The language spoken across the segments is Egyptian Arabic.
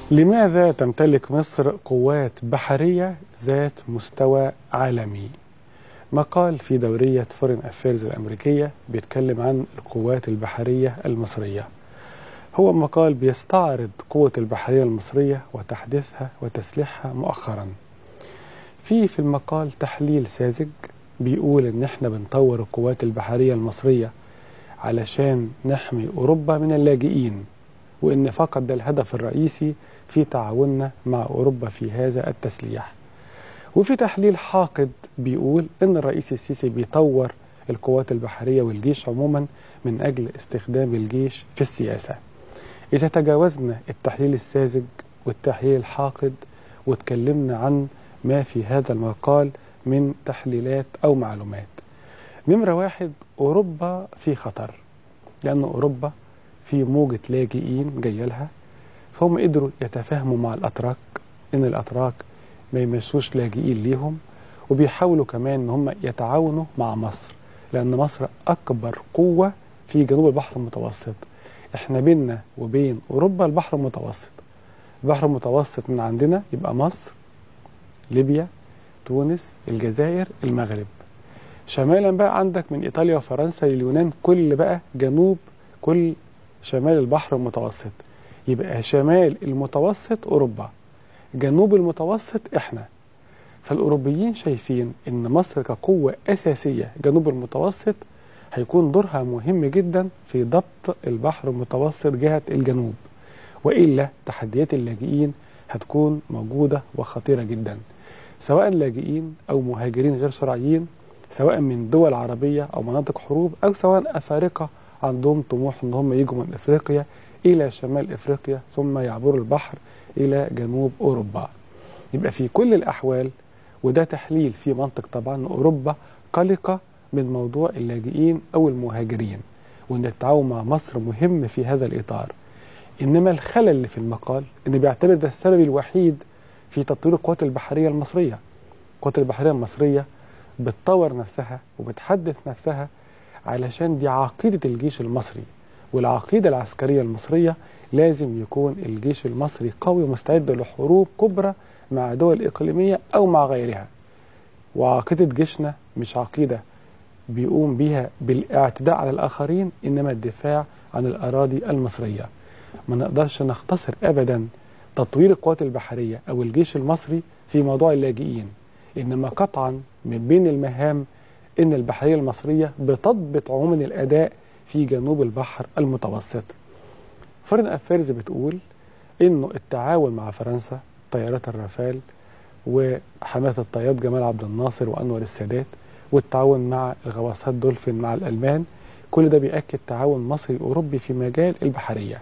لماذا تمتلك مصر قوات بحرية ذات مستوى عالمي؟ مقال في دورية فورين أفيرز الأمريكية بيتكلم عن القوات البحرية المصرية هو مقال بيستعرض قوة البحرية المصرية وتحديثها وتسليحها مؤخرا في في المقال تحليل ساذج بيقول ان احنا بنطور القوات البحرية المصرية علشان نحمي أوروبا من اللاجئين وإن فقط ده الهدف الرئيسي في تعاوننا مع أوروبا في هذا التسليح وفي تحليل حاقد بيقول إن الرئيس السيسي بيطور القوات البحرية والجيش عموما من أجل استخدام الجيش في السياسة إذا تجاوزنا التحليل الساذج والتحليل الحاقد واتكلمنا عن ما في هذا المقال من تحليلات أو معلومات نمرة واحد أوروبا في خطر لأن أوروبا في موجة لاجئين جاية لها فهم قدروا يتفاهموا مع الأتراك إن الأتراك ما يمشوش لاجئين ليهم وبيحاولوا كمان إن هم يتعاونوا مع مصر لأن مصر أكبر قوة في جنوب البحر المتوسط إحنا بيننا وبين أوروبا البحر المتوسط البحر المتوسط من عندنا يبقى مصر ليبيا تونس الجزائر المغرب شمالا بقى عندك من ايطاليا وفرنسا لليونان كل بقى جنوب كل شمال البحر المتوسط يبقى شمال المتوسط اوروبا جنوب المتوسط احنا فالاوروبيين شايفين ان مصر كقوه اساسيه جنوب المتوسط هيكون دورها مهم جدا في ضبط البحر المتوسط جهه الجنوب والا تحديات اللاجئين هتكون موجوده وخطيره جدا سواء لاجئين او مهاجرين غير شرعيين سواء من دول عربيه او مناطق حروب او سواء افارقه عندهم طموح ان هم يجوا من افريقيا الى شمال افريقيا ثم يعبروا البحر الى جنوب اوروبا. يبقى في كل الاحوال وده تحليل في منطق طبعا ان اوروبا قلقه من موضوع اللاجئين او المهاجرين وان التعاون مع مصر مهم في هذا الاطار. انما الخلل اللي في المقال ان بيعتبر ده السبب الوحيد في تطوير القوات البحريه المصريه. القوات البحريه المصريه بتطور نفسها وبتحدث نفسها علشان دي عقيدة الجيش المصري والعقيدة العسكرية المصرية لازم يكون الجيش المصري قوي ومستعد لحروب كبرى مع دول إقليمية أو مع غيرها وعقيدة جيشنا مش عقيدة بيقوم بيها بالاعتداء على الآخرين إنما الدفاع عن الأراضي المصرية ما نقدرش نختصر أبدا تطوير القوات البحرية أو الجيش المصري في موضوع اللاجئين إنما قطعا من بين المهام إن البحرية المصرية بتضبط عموما الأداء في جنوب البحر المتوسط فورين أفيرز بتقول إنه التعاون مع فرنسا طيارات الرافال وحماة الطيار جمال عبد الناصر وأنور السادات والتعاون مع الغواصات دولفين مع الألمان كل ده بيأكد تعاون مصري أوروبي في مجال البحرية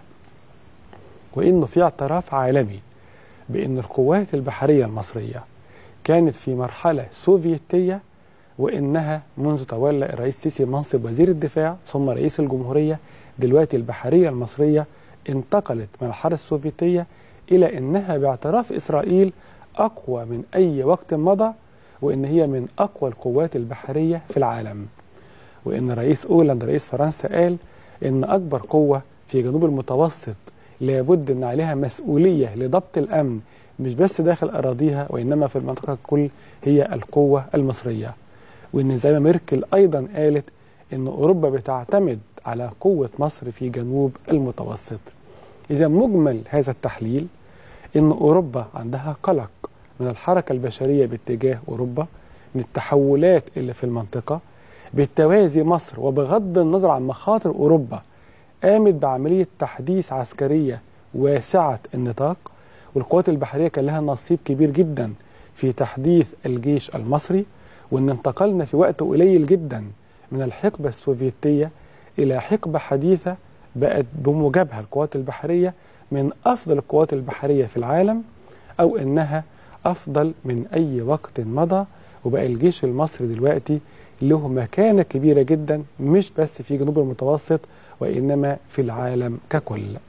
وإنه في اعتراف عالمي بأن القوات البحرية المصرية كانت في مرحلة سوفيتية وإنها منذ تولى الرئيس السيسي منصب وزير الدفاع ثم رئيس الجمهورية دلوقتي البحرية المصرية انتقلت من الحرب السوفيتية إلى إنها باعتراف إسرائيل أقوى من أي وقت مضى وإن هي من أقوى القوات البحرية في العالم وإن رئيس أولاند رئيس فرنسا قال إن أكبر قوة في جنوب المتوسط لابد أن عليها مسؤولية لضبط الأمن مش بس داخل أراضيها وإنما في المنطقة الكل هي القوة المصرية وإن زي ما ميركل أيضا قالت إن أوروبا بتعتمد على قوة مصر في جنوب المتوسط إذا مجمل هذا التحليل إن أوروبا عندها قلق من الحركة البشرية باتجاه أوروبا من التحولات اللي في المنطقة بالتوازي مصر وبغض النظر عن مخاطر أوروبا قامت بعملية تحديث عسكرية واسعة النطاق والقوات البحرية كان لها نصيب كبير جدا في تحديث الجيش المصري وان انتقلنا في وقت قليل جدا من الحقبة السوفيتية إلى حقبة حديثة بقت بموجبها القوات البحرية من أفضل القوات البحرية في العالم أو إنها أفضل من أي وقت مضى وبقى الجيش المصري دلوقتي له مكانة كبيرة جدا مش بس في جنوب المتوسط وإنما في العالم ككل